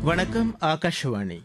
வணக்கம் ஆகாஷவாணி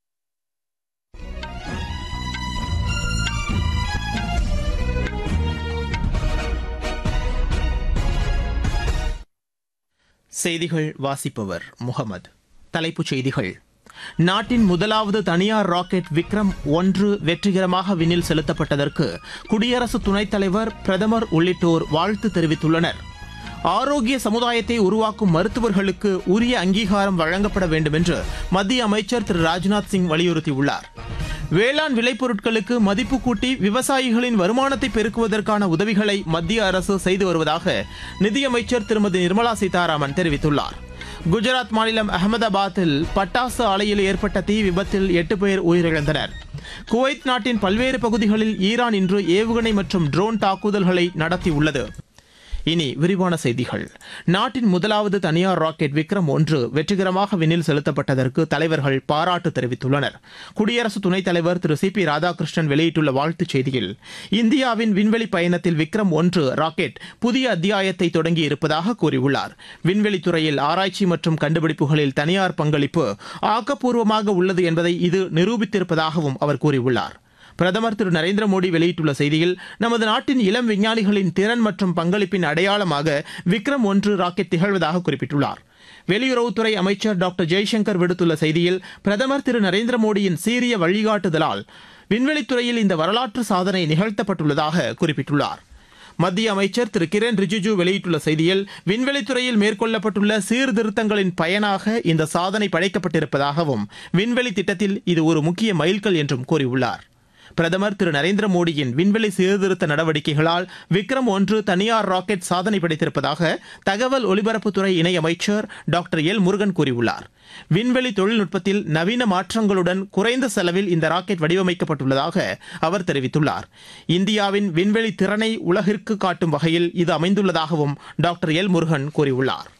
செய்திகள் வாசிப்பவர் முகமது தலைப்புச் செய்திகள் நாட்டின் முதலாவது தனியார் ராக்கெட் விக்ரம் ஒன்று வெற்றிகரமாக விண்ணில் செலுத்தப்பட்டதற்கு குடியரசு துணைத் தலைவர் பிரதமர் உள்ளிட்டோர் வாழ்த்து தெரிவித்துள்ளனர் ஆரோக்கிய சமுதாயத்தை உருவாக்கும் மருத்துவர்களுக்கு உரிய அங்கீகாரம் வழங்கப்பட வேண்டும் என்று மத்திய அமைச்சர் திரு ராஜ்நாத் சிங் வலியுறுத்தியுள்ளார் வேளாண் விளைபொருட்களுக்கு மதிப்பு கூட்டி விவசாயிகளின் வருமானத்தை பெருக்குவதற்கான உதவிகளை மத்திய அரசு செய்து வருவதாக நிதியமைச்சர் திருமதி நிர்மலா சீதாராமன் தெரிவித்துள்ளார் குஜராத் மாநிலம் அகமதாபாத்தில் பட்டாசு ஆலையில் ஏற்பட்ட தீ விபத்தில் எட்டு பேர் உயிரிழந்தனர் குவைத் நாட்டின் பல்வேறு பகுதிகளில் ஈரான் இன்று ஏவுகணை மற்றும் ட்ரோன் தாக்குதல்களை நடத்தியுள்ளது இனி விரிவான செய்திகள் நாட்டின் முதலாவது தனியார் ராக்கெட் விக்ரம் ஒன்று வெற்றிகரமாக விண்ணில் செலுத்தப்பட்டதற்கு தலைவர்கள் பாராட்டு தெரிவித்துள்ளனர் குடியரசு துணைத் தலைவர் திரு சி பி ராதாகிருஷ்ணன் வெளியிட்டுள்ள வாழ்த்துச் செய்தியில் இந்தியாவின் விண்வெளி பயணத்தில் விக்ரம் ஒன்று ராக்கெட் புதிய அத்தியாயத்தை தொடங்கி இருப்பதாக கூறியுள்ளார் விண்வெளித் துறையில் ஆராய்ச்சி மற்றும் கண்டுபிடிப்புகளில் தனியார் பங்களிப்பு ஆக்கப்பூர்வமாக உள்ளது என்பதை இது நிரூபித்திருப்பதாகவும் அவர் கூறியுள்ளார் பிரதமர் திரு நரேந்திர மோடி வெளியிட்டுள்ள செய்தியில் நமது நாட்டின் இளம் விஞ்ஞானிகளின் திறன் மற்றும் பங்களிப்பின் அடையாளமாக விக்ரம் ஒன்று ராக்கெட் திகழ்வதாக குறிப்பிட்டுள்ளார் வெளியுறவுத்துறை அமைச்சர் டாக்டர் ஜெய்சங்கர் விடுத்துள்ள செய்தியில் பிரதமர் திரு நரேந்திர மோடியின் சீரிய வழிகாட்டுதலால் விண்வெளித்துறையில் இந்த வரலாற்று சாதனை நிகழ்த்தப்பட்டுள்ளதாக குறிப்பிட்டுள்ளார் மத்திய அமைச்சர் திரு கிரண் ரிஜிஜு வெளியிட்டுள்ள செய்தியில் விண்வெளித்துறையில் மேற்கொள்ளப்பட்டுள்ள சீர்திருத்தங்களின் பயனாக இந்த சாதனை படைக்கப்பட்டிருப்பதாகவும் விண்வெளி திட்டத்தில் இது ஒரு முக்கிய மைல்கல் என்றும் கூறியுள்ளார் பிரதமர் திரு நரேந்திர மோடியின் விண்வெளி சீர்திருத்த நடவடிக்கைகளால் விக்ரம் ஒன்று தனியார் ராக்கெட் சாதனை படைத்திருப்பதாக தகவல் ஒலிபரப்புத்துறை இணையமைச்சர் டாக்டர் எல் முருகன் கூறியுள்ளார் விண்வெளி தொழில்நுட்பத்தில் நவீன மாற்றங்களுடன் குறைந்த செலவில் இந்த ராக்கெட் வடிவமைக்கப்பட்டுள்ளதாக அவர் தெரிவித்துள்ளார் இந்தியாவின் விண்வெளி திறனை உலகிற்கு காட்டும் வகையில் இது அமைந்துள்ளதாகவும் டாக்டர் எல் முருகன் கூறியுள்ளார்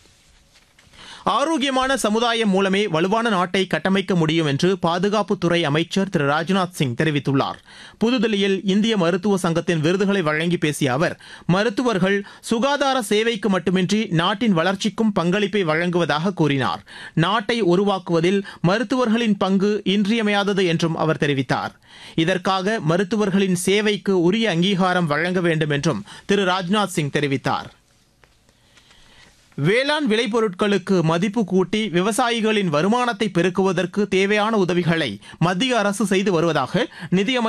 ஆரோக்கியமான சமுதாயம் மூலமே வலுவான நாட்டை கட்டமைக்க முடியும் என்று பாதுகாப்புத்துறை அமைச்சர் திரு ராஜ்நாத் சிங் தெரிவித்துள்ளார் புதுதில்லியில் இந்திய மருத்துவ சங்கத்தின் விருதுகளை வழங்கி பேசிய அவர் மருத்துவர்கள் சுகாதார சேவைக்கு மட்டுமின்றி நாட்டின் வளர்ச்சிக்கும் பங்களிப்பை வழங்குவதாக கூறினார் நாட்டை உருவாக்குவதில் மருத்துவர்களின் பங்கு இன்றியமையாதது என்றும் அவர் தெரிவித்தார் இதற்காக மருத்துவர்களின் சேவைக்கு உரிய அங்கீகாரம் வழங்க வேண்டும் என்றும் திரு ராஜ்நாத் சிங் தெரிவித்தார் வேளாண் விளைபொருட்களுக்கு மதிப்பு கூட்டி விவசாயிகளின் வருமானத்தை பெருக்குவதற்கு தேவையான உதவிகளை மத்திய அரசு செய்து வருவதாக நிதியமைச்சர்